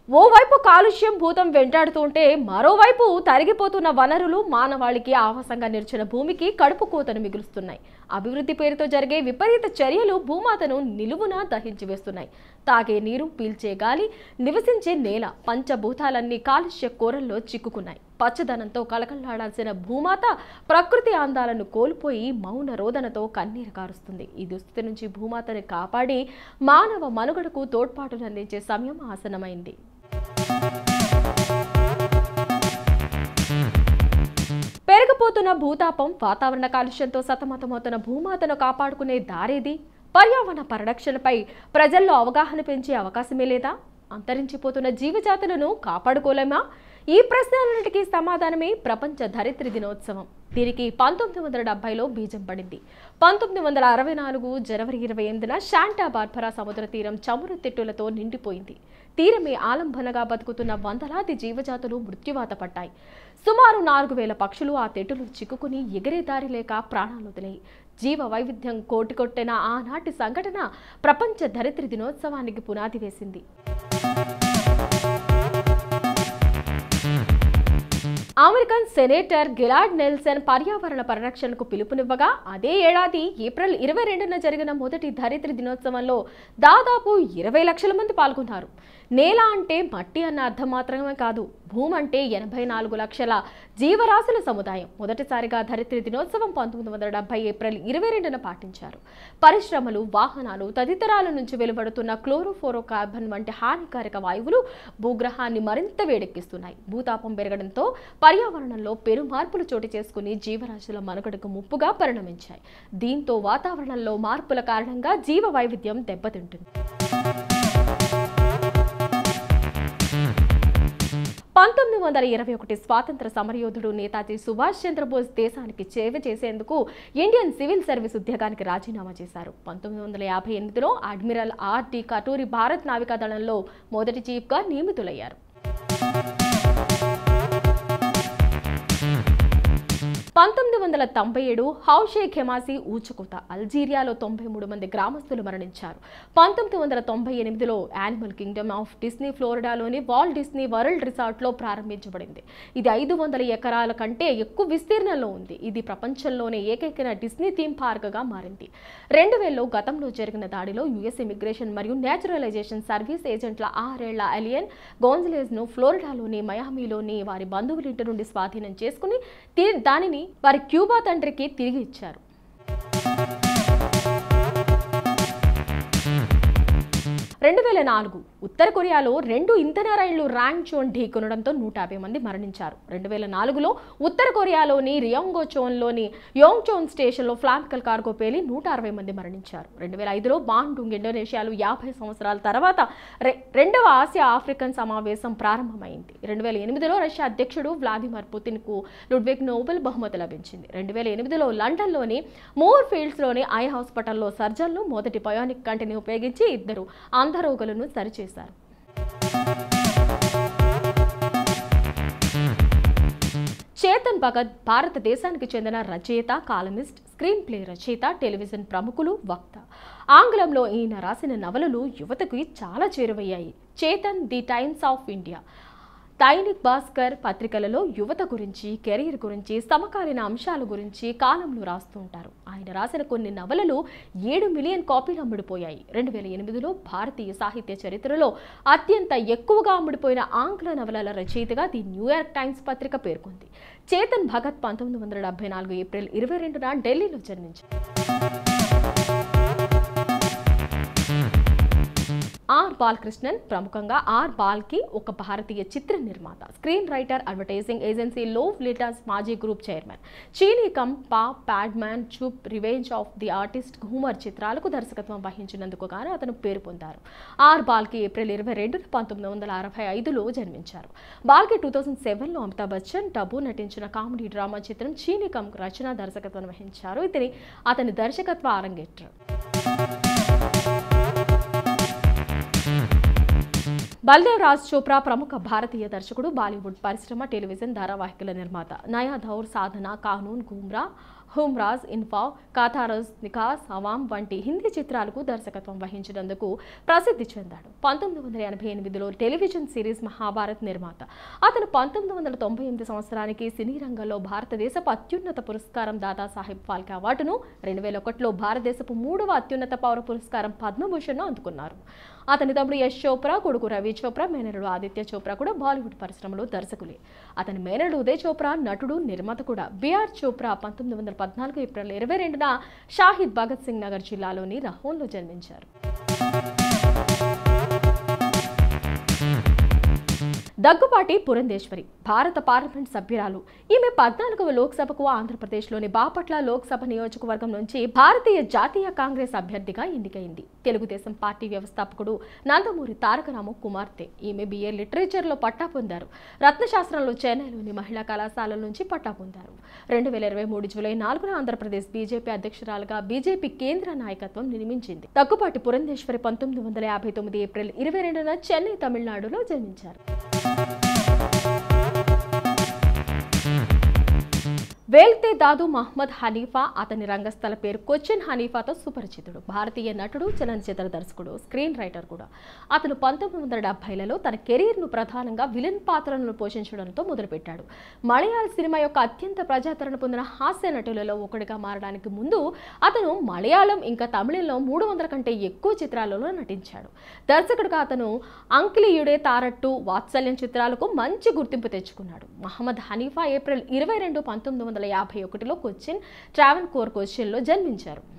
ఓవైపు కాలుష్యం భూతం వెంటాడుతుంటే మరోవైపు తరిగిపోతున్న వనరులు మానవాళికి ఆవాసంగా నిలిచిన భూమికి కడుపు కోతను మిగులుస్తున్నాయి అభివృద్ధి పేరుతో జరిగే విపరీత చర్యలు భూమాతను నిలువున దహించి వేస్తున్నాయి తాగే నీరు పీల్చే గాలి నివసించే నేల పంచభూతాలన్నీ కాలుష్య కోరల్లో చిక్కుకున్నాయి పచ్చదనంతో కలకల్లాడాల్సిన భూమాత ప్రకృతి అందాలను కోల్పోయి మౌన రోదనతో కన్నీరు కారుస్తుంది ఈ దుస్థితి నుంచి భూమాతని కాపాడి మానవ మనుగడకు తోడ్పాటును అందించే సమయం ఆసనమైంది పెరిగిపోతున్న భూతాపం వాతావరణ కాలుష్యంతో సతమతమవుతున్న భూమాతను కాపాడుకునే దారేది పర్యావరణ పరిరక్షణపై ప్రజల్లో అవగాహన పెంచే అవకాశమే లేదా అంతరించిపోతున్న జీవజాతులను కాపాడుకోలేమా ఈ ప్రశ్నలన్నిటికీ సమాధానమే ప్రపంచ ధరిత్రి దినోత్సవం దీనికి పంతొమ్మిది వందల డెబ్బైలో బీజం పడింది పంతొమ్మిది వందల అరవై నాలుగు జనవరి ఇరవై ఎనిమిదిన శాంటా బార్బరా సముద్ర తీరం చమురు తిట్టులతో నిండిపోయింది తీరమే ఆలంబనగా బతుకుతున్న వందలాది జీవజాతులు మృత్యువాత పడ్డాయి సుమారు నాలుగు వేల పక్షులు ఆ తెట్టులు చిక్కుకుని ఎగిరే దారి లేక ప్రాణాలు వదిలాయి జీవ వైవిధ్యం కోటికొట్టిన ఆనాటి సంఘటన ప్రపంచ ధరిత్రి దినోత్సవానికి పునాది వేసింది అమెరికన్ సెనేటర్ గిలాడ్ నెల్సన్ పర్యావరణ పరిరక్షణకు పిలుపునివ్వగా అదే ఏడాది ఏప్రిల్ ఇరవై రెండున జరిగిన మొదటి ధరిత్రి దినోత్సవంలో దాదాపు ఇరవై లక్షల మంది పాల్గొన్నారు నేల అంటే మట్టి అన్న అర్థం మాత్రమే కాదు భూమి అంటే ఎనభై నాలుగు లక్షల జీవరాశుల సముదాయం మొదటిసారిగా ధరిత్రి దినోత్సవం పంతొమ్మిది వందల డెబ్బై ఏప్రిల్ ఇరవై రెండున పాటించారు పరిశ్రమలు వాహనాలు తదితరాల నుంచి వెలువడుతున్న క్లోరోఫోరో కార్బన్ వంటి హానికారక వాయువులు భూగ్రహాన్ని మరింత వేడెక్కిస్తున్నాయి భూతాపం పెరగడంతో పర్యావరణంలో పెను మార్పులు చోటు చేసుకుని జీవరాశుల మనుగడకు ముప్పుగా పరిణమించాయి దీంతో వాతావరణంలో మార్పుల కారణంగా జీవ వైవిధ్యం దెబ్బతింటుంది పంతొమ్మిది వందల ఇరవై ఒకటి స్వాతంత్ర సమరయోధుడు నేతాజీ సుభాష్ చంద్రబోస్ దేశానికి సేవ చేసేందుకు ఇండియన్ సివిల్ సర్వీస్ ఉద్యోగానికి రాజీనామా చేశారు పంతొమ్మిది వందల యాభై ఎనిమిదిలో admiral R D Katari Bharat నావికా దళంలో మొదటి చీఫ్గా నియమితులయ్యారు పంతొమ్మిది వందల తొంభై ఏడు హౌషే ఖెమాసి ఊచుకుత అల్జీరియాలో తొంభై మూడు మంది గ్రామస్తులు మరణించారు పంతొమ్మిది వందల తొంభై ఎనిమిదిలో యానిమల్ కింగ్డమ్ ఆఫ్ డిస్నీ ఫ్లోరిడాలోని వాల్ డిస్నీ వరల్డ్ రిసార్ట్లో ప్రారంభించబడింది ఇది ఐదు వందల ఎకరాల కంటే ఎక్కువ విస్తీర్ణంలో ఉంది ఇది ప్రపంచంలోనే ఏకైక డిస్నీ థీమ్ పార్క్గా మారింది రెండు వేలలో గతంలో జరిగిన దాడిలో యుఎస్ ఇమిగ్రేషన్ మరియు నేచురలైజేషన్ సర్వీస్ ఏజెంట్ల ఆరేళ్ల అలియన్ గోన్జలేజ్ను ఫ్లోరిడాలోని మయామీలోని వారి బంధువులింటి నుండి స్వాధీనం చేసుకుని తి- దానిని వారి క్యూబా తండ్రికి తిరిగి ఇచ్చారు రెండు వేల నాలుగు ఉత్తర కొరియాలో రెండు ఇంధన రైళ్లు ర్యాంగ్ చోన్ ఢీకొనడంతో నూట యాభై మంది మరణించారు రెండు వేల నాలుగులో ఉత్తర కొరియాలోని రియాంగో చోన్లోని యోంగ్ చోన్ స్టేషన్లో ఫ్లాంకల్ కార్గో పేలి నూట అరవై మంది మరణించారు రెండు వేల ఐదులో బాండుంగ్ ఇండోనేషియాలో యాభై సంవత్సరాల తర్వాత రె- రెండవ ఆసియా ఆఫ్రికన్ సమావేశం ప్రారంభమైంది రెండు వేల ఎనిమిదిలో రష్యా అధ్యక్షుడు వ్లాదిమిర్ పుతిన్కు లుడ్విగ్ నోబెల్ బహుమతి లభించింది రెండు వేల ఎనిమిదిలో లండన్లోని మోర్ ఫీల్డ్స్లోని ఐ హాస్పిటల్లో సర్జన్లు మొదటి బయోనిక్ కంటిని ఉపయోగించి ఇద్దరు అంధరోగులను సరిచేశారు చేతన్ భగత్ భారతదేశానికి చెందిన రచయిత కాలమిస్ట్ స్క్రీన్ ప్లే రచయిత టెలివిజన్ ప్రముఖులు వక్త ఆంగ్లంలో ఈయన రాసిన నవలలు యువతకు చాలా చేరువయ్యాయి Chetan the Times of India Dainik Bhaskar పత్రికలలో యువత గురించి కెరీర్ గురించి సమకాలీన అంశాల గురించి కాలంలో రాస్తూ ఉంటారు ఆయన రాసిన కొన్ని నవలలు ఏడు మిలియన్ కాపీలు అమ్ముడుపోయాయి రెండు వేల ఎనిమిదిలో భారతీయ సాహిత్య చరిత్రలో అత్యంత ఎక్కువగా అమ్ముడుపోయిన ఆంగ్ల నవలల రచయితగా ది న్యూయార్క్ టైమ్స్ పత్రిక పేర్కొంది చేతన్ భగత్ పంతొమ్మిది వందల డెబ్బై నాలుగు ఏప్రిల్ ఇరవై రెండున ఢిల్లీలో జన్మించారు ఆర్ బాలకృష్ణన్ ప్రముఖంగా ఆర్ బాల్కి ఒక భారతీయ చిత్ర నిర్మాత screenwriter advertising agency Lowe Lintas మాజీ group chairman Cheeni Kum Padman Chup revenge of the artist హూమర్ చిత్రాలకు దర్శకత్వం వహించినందుకు గాను అతను పేరు పొందారు ఆర్ బాల్కి ఏప్రిల్ ఇరవై రెండు పంతొమ్మిది వందల అరవై ఐదులో జన్మించారు బాల్కి టూ థౌజండ్ సెవెన్లో అమితాబ్ బచ్చన్ టబు నటించిన కామెడీ డ్రామా చిత్రం చీనీ కం రచన దర్శకత్వం వహించారు ఇతని అతని దర్శకత్వ అరంగేట్రం బల్దేవ్ రాజ్ చోప్రా ప్రముఖ భారతీయ దర్శకుడు బాలీవుడ్ పరిశ్రమ టెలివిజన్ ధారావాహికల నిర్మాత నయా ధౌర్ సాధన కానూన్ గుమ్రా హుమ్రాజ్ ఇన్ఫా కాథారస్ నికాస్ అవామ్ వంటి హిందీ చిత్రాలకు దర్శకత్వం వహించినందుకు ప్రసిద్ధి చెందాడు పంతొమ్మిది వందల ఎనభై ఎనిమిదిలో టెలివిజన్ సిరీస్ మహాభారత్ నిర్మాత అతను పంతొమ్మిది వందల తొంభై ఎనిమిది సంవత్సరానికి సినీ రంగంలో భారతదేశపు అత్యున్నత పురస్కారం దాదాసాహెబ్ ఫాల్కే అవార్డును రెండు వేల ఒకటిలో భారతదేశపు మూడవ అత్యున్నత పౌర పురస్కారం పద్మభూషణ్ను అందుకున్నారు అతని తమ్ముడు యశ్ చోప్రా కొడుకు రవి చోప్రా మేనరుడు ఆదిత్య చోప్రా కూడా బాలీవుడ్ పరిశ్రమలో దర్శకులే అతని మేనరుడు ఉదయ్ చోప్రా నటుడు నిర్మాత కూడా బిఆర్ చోప్రా పంతొమ్మిది వందల పద్నాలుగు ఏప్రిల్ ఇరవై రెండున షాహిద్ భగత్ సింగ్ నగర్ జిల్లాలోని రహోన్లో జన్మించారు దగ్గుపాటి పురంధేశ్వరి భారత పార్లమెంట్ సభ్యురాలు ఈమె పద్నాలుగవ లోక్సభకు ఆంధ్రప్రదేశ్లోని బాపట్ల లోక్సభ నియోజకవర్గం నుంచి భారతీయ జాతీయ కాంగ్రెస్ అభ్యర్థిగా ఎన్నికైంది తెలుగుదేశం పార్టీ వ్యవస్థాపకుడు నందమూరి తారకరాము కుమార్తె ఈమె బిఏ లిటరేచర్లో పట్టా పొందారు రత్నశాస్త్రంలో చెన్నైలోని మహిళా కళాశాల నుంచి పట్టా పొందారు రెండు వేల ఇరవై మూడు జూలై నాలుగున ఆంధ్రప్రదేశ్ బీజేపీ అధ్యక్షురాలుగా బీజేపీ కేంద్ర నాయకత్వం నియమించింది దగ్గుపాటి పురంధేశ్వరి పంతొమ్మిది వందల యాభై తొమ్మిది ఏప్రిల్ ఇరవై రెండున చెన్నై తమిళనాడులో జన్మించారు వేల్తే దాదు మహ్మద్ హనీఫా అతని రంగస్థల పేరు కొచ్చిన్ హనీఫాతో సుపరిచితుడు భారతీయ నటుడు చలనచిత్ర దర్శకుడు స్క్రీన్ రైటర్ కూడా అతను పంతొమ్మిది వందల డెబ్బైలలో తన కెరీర్ను ప్రధానంగా విలన్ పాత్రలను పోషించడంతో మొదలుపెట్టాడు మలయాళ సినిమా యొక్క అత్యంత ప్రజాదరణ పొందిన హాస్య నటులలో ఒకటిగా మారడానికి ముందు అతను మలయాళం ఇంకా తమిళంలో మూడు వందల కంటే ఎక్కువ చిత్రాలలో నటించాడు దర్శకుడిగా అతను అంకిలియుడే తారట్టు వాత్సల్యం చిత్రాలకు మంచి గుర్తింపు తెచ్చుకున్నాడు మహమ్మద్ హనీఫా ఏప్రిల్ ఇరవై రెండు పంతొమ్మిది వందల యాభై ఒకటిలో కొచ్చిన్ ట్రావెన్ కోర్ కొచ్చిన్లో జన్మించారు